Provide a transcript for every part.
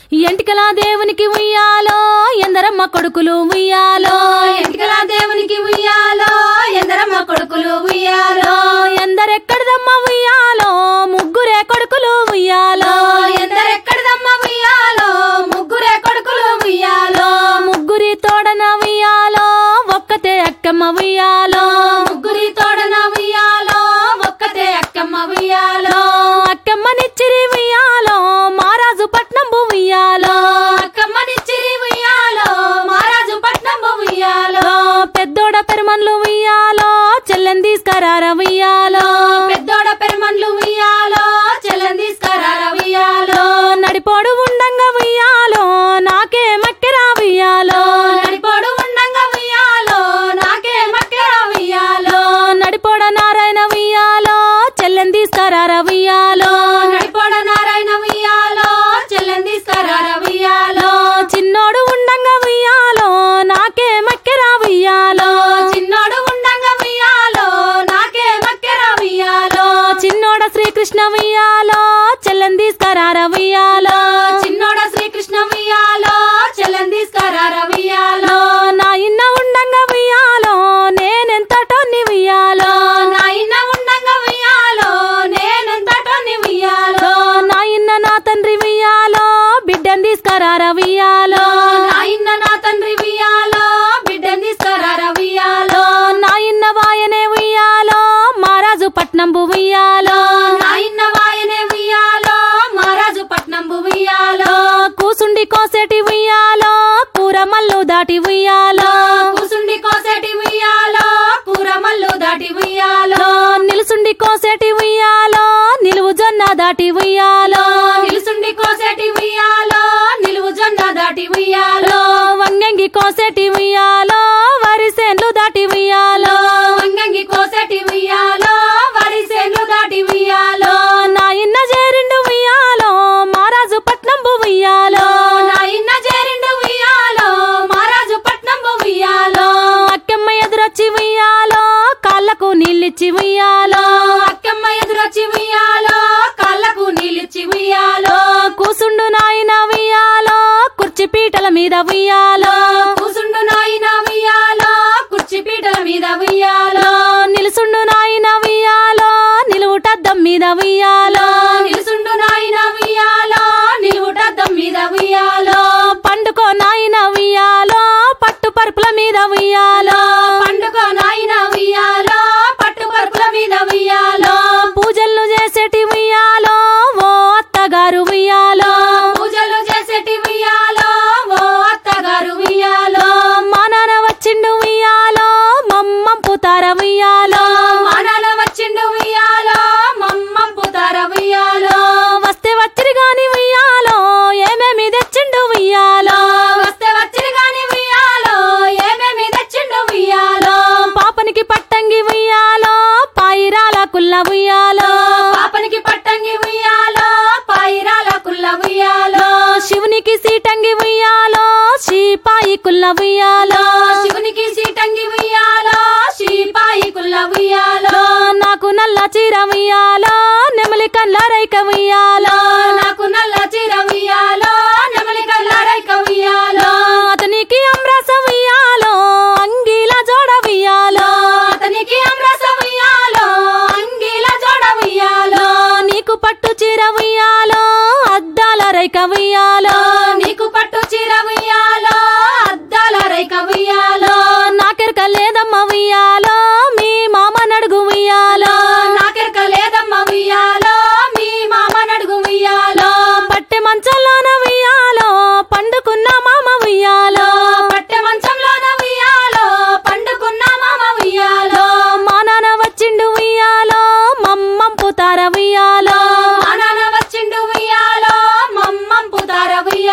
ఎంటికల దేవునికి ఉయ్యాలో ఎందరమ్మ కొడుకులు ఉయ్యాలో ఎంటికల దేవునికి ఉయ్యాలో ఎందరమ్మ కొడుకులు ఉయ్యాలో ఎందరెక్కడిదమ్మ ఉయ్యాలో ముగ్గురే కొడుకులు ఉయ్యాలో ఎందరెక్కడిదమ్మ ఉయ్యాలో ముగ్గురే కొడుకులు ఉయ్యాలో ముగ్గురి తోడన ఉయ్యాలో ఒక్కతే అక్కమ్మ ఉయ్యాలో ముగ్గురి తోడన ఉయ్యాలో ఒక్కతే అక్కమ్మ ఉయ్యాలో అక్కమ్మనిచ్చిరి ఉయ్యాలో మారాజు పట్నం ఉయ్యాలో అక్కమ్మనిచ్చిరి ఉయ్యాలో మహారాజు పట్నం ఉయ్యాలో పెద్దోడ పెరుమన్లు ఉయ్యాలో చెల్లెని తీసుకరార ఉయ్యాలో పెద్దోడ పెరుమన్లు ఉయ్యాలో చెల్లని తీసుకురార ఉయ్యాలో నడిపోడు ఉండంగా ఉయ్యాలో నాకే మక్కెరా ఉయ్యాలో నడిపోడు ఉండంగా ఉయ్యాలో నాకే మక్కెర ఉయ్యాలో నడిపోడ నారాయణ ఉయ్యాలో చెల్లెని తీసుకరార ఉయ్యాలో నడిపోడ నారాయణ ఉయ్యాలో చెల్లని తీసుకురార ఉయ్యాలో చిన్నోడు ఉండంగా ఉయ్యాలో నాకే మక్కెరా ఉయ్యాలో చిన్నోడు ఉండంగా ఉయ్యాలో నాకే మక్కెర ఉయ్యాలో చిన్నోడ శ్రీకృష్ణ ఉయ్యాలో చెల్లెని తీసుకరార ఉయ్యాలో చిన్నోడ శ్రీకృష్ణ ఉయ్యాలో చెల్లని తీసుకురార ఉయ్యాలో నా ఇన్న ఉండంగా ఉయ్యాలో నేనెంతటో నీ ఉయ్యాలో నాయన ఉండంగా ఉయ్యాలో నేనెంతటోని ఉయ్యాలో నా ఇన్న నా తండ్రి ఉయ్యాలో బిడ్డని తీసుకరార ఉయ్యాలో నాయన నా తండ్రి ఉయ్యాలో బిడ్డని తీసుకురార ఉయ్యాలో నా ఇన్న వాయనే ఉయ్యాలో మహారాజు పట్నం ఉయ్యాలో నాయన వాయనే ఉయ్యాలో మహారాజు పట్నం ఉయ్యాలో కూసుండి కోసేటి ఉయ్యాలో కూర మల్లు దాటి ఉయ్యాలో కూసుండి కోసేటి ఉయ్యాలో కూర మల్లు దాటి ఉయ్యాలో నిలుసుండి కోసేటి ఉయ్యాలో నిలువు జొన్న దాటి ఉయ్యాలో నిలుసుండి కోసేటి ఉయ్యాలో నిలువు జొన్న దాటి ఉయ్యాలో వంగంగి కోసేటి ఉయ్యాలో వరిసేన్లు దాటి ఉయ్యాలో వంగంగి కోసేటి ఉయ్యాలో వరి సేను దాటి ఉయ్యాలో నా ఇన్న చేరిండు ఉయ్యాలో మహారాజు పట్నం ఉయ్యాలో నాయన చేరిండు ఉయ్యాలో మహారాజు పట్నం ఉయ్యాలో అక్కమ్మ ఎదురొచ్చి ఉయ్యాలో కాళ్ళకు నీళ్ళిచ్చి ఉయ్యాలో అక్కమ్మ ఎదురొచ్చి ఉయ్యాలో కాళ్ళకు నీళ్ళిచ్చి ఉయ్యాలో కూసుండు నాయన ఉయ్యాలో కుర్చీ పీటల మీద ఉయ్యాలో కూసుండు నాయన ఉయ్యాలో కుర్చీ పీటల మీద ఉయ్యాలో నిలుసుండు నాయన ఉయ్యాలో నిలువుటద్దం మీద ఉయ్యాలో నిలుసుండు నాయన ఉయ్యాలో నిలువుటద్దం మీద ఉయ్యాలో పండుకో నాయన ఉయ్యాలో పట్టు పరుపుల మీద ఉయ్యాలో పండుగ నాయన ఉయ్యాలో పట్టు పరుపుల మీద ఉయ్యాలో పూజలు చేసేటి ఉయ్యాలో ఓ అత్తగారు ఉయ్యాలో పూజలు చేసేటి ఉయ్యాలో ఓ అత్తగారు ఉయ్యాలో మా నాన్న వచ్చిండు ఉయ్యాలో మమ్మం పుతార ఉయ్యాలో మానాల వచ్చిండు ఉయ్యాలో మమ్మం పుతార ఉయ్యాలో వస్తే వచ్చిరి గాని ఉయ్యాలో ఏమేమి తెచ్చిండు ఉయ్యాలో వస్తే వచ్చిరి గాని ఉయ్యాలో ఏమేమి తెచ్చిండు ఉయ్యాలో పాపనికి పట్టంగి ఉయ్యాలో పాయిరాల కుల్ల ఉయ్యాలో పాపనికి పట్టంగి ఉయ్యాలో పాయిరాల కుల్ల ఉయ్యాలో శివునికి సీటంగి ఉయ్యాలో శ్రీపాయి కుల్ల ఉయ్యాలో శివునికి సీటంగి ఉయ్యాలో శ్రీపాయి కుల్ల ఉయ్యాలో నాకు నల్ల చీర ఉయ్యాలో నెమలి కళ్ళ రైక ఉయ్యాలో నాకు నల్ల చీర ఉయ్యాలో నెమలి కల్లారైక ఉయ్యాలో అతనికి అమ్రస ఉయ్యాలో అంగీల జోడ ఉయ్యాలో అతనికి అమ్రస ఉయ్యాలో అంగీల జోడ ఉయ్యాలో నీకు పట్టు చీర ఉయ్యాలో అద్దాల రైక ఉయ్యాలో నీకు పట్టు చీర ఉయ్యాలో అద్దాల రైక ఉయ్యాలో నాకెరక లేదమ్మ ఉయ్యాలో మీ మామ నడుగు ఉయ్యాలో నాకెరక లేదమ్మ ఉయ్యాలో మీ మామ నడుగు ఉయ్యాలో పట్టె మంచంలోన ఉయ్యాలో పండుకున్న మామ ఉయ్యాలో పట్టె మంచంలోన ఉయ్యాలో పండుకున్న మామ ఉయ్యాలో మా నాన్న వచ్చిండు ఉయ్యాలో మమ్మం పుతార ఉయ్యాలో మా నాన్న వచ్చిండు ఉయ్యాలో మమ్మం పుతార ఉయ్యాలో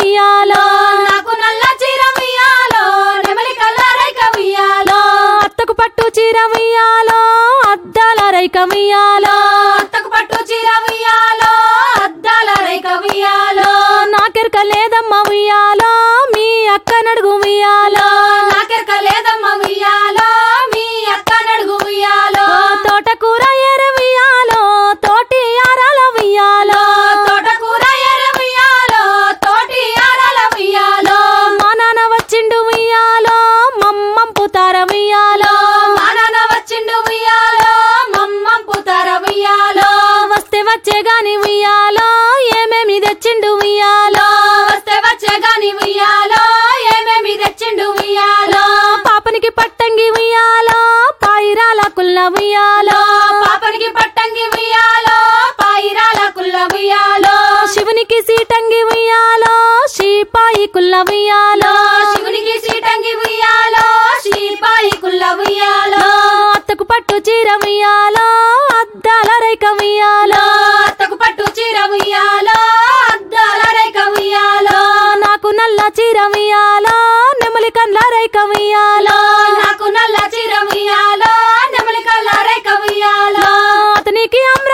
ఉయ్యాలో నాకు నల్ల చీర ఉయ్యాలో నెమలి కల్లారైక ఉయ్యాలో అత్తకు పట్టు చీర ఉయ్యాలో అద్దాల రైక ఉయ్యాలో అత్తకు పట్టు చీర ఉయ్యాలో అద్దాల రేఖ ఉయ్యాలో నాకెరక లేదమ్మ ఉయ్యాలో మీ అక్క నడుగు ఉయ్యాలో నాకెరక లేదమ్మ ఉయ్యాలో మీ అక్క నడుగు ఉయ్యాలో తోటకూర ఎర ఉయ్యాలో తోటి ఆరాల ఉయ్యాలో తోటకూర ఎర్ర ఉయ్యాలో తోటి ఆరాల ఉయ్యాలో మా నాన్న వచ్చిండు ఉయ్యాలో మమ్మం పుతార ఉయ్యాలో మా నాన్న వచ్చిండు ఉయ్యాలో మమ్మం పుతార ఉయ్యాలో వస్తే వచ్చే గాని ఉయ్యాలో ఏమేమి తెచ్చిండు ఉయ్యాలో వస్తే వచ్చే గాని ఉయ్యాలో ఏమేమి తెచ్చిండు ఉయ్యాలో పాపనికి పట్టంగి ఉయ్యాలో పాయిరాల కుల్ల ఉయ్యాలో పాపనికి పట్టంగి ఉయ్యాలో పాయిరాల కుల్ల ఉయ్యాలో శివునికి సీటంగి ఉయ్యాలో షీపాయి కుల్ల ఉయ్యాలో శివునికి సీటంగి ఉయ్యాలో శ్రీపాయి కుల్ల ఉయ్యాలో అత్తకు పట్టు చీర ఉయ్యాలో అద్దాల రైక ఉయ్యాలో అత్తకు పట్టు చీర ఉయ్యాలో అద్దాల రేఖ ఉయ్యాలో నాకు నల్ల చీర ఉయ్యాలో నెమలి కండ్ల రైక ఉయ్యాలో నాకు నల్ల చీర ఉయ్యాలో నెమలి కల్ల రేఖ ఉయ్యాలో అతనికి అమ్మ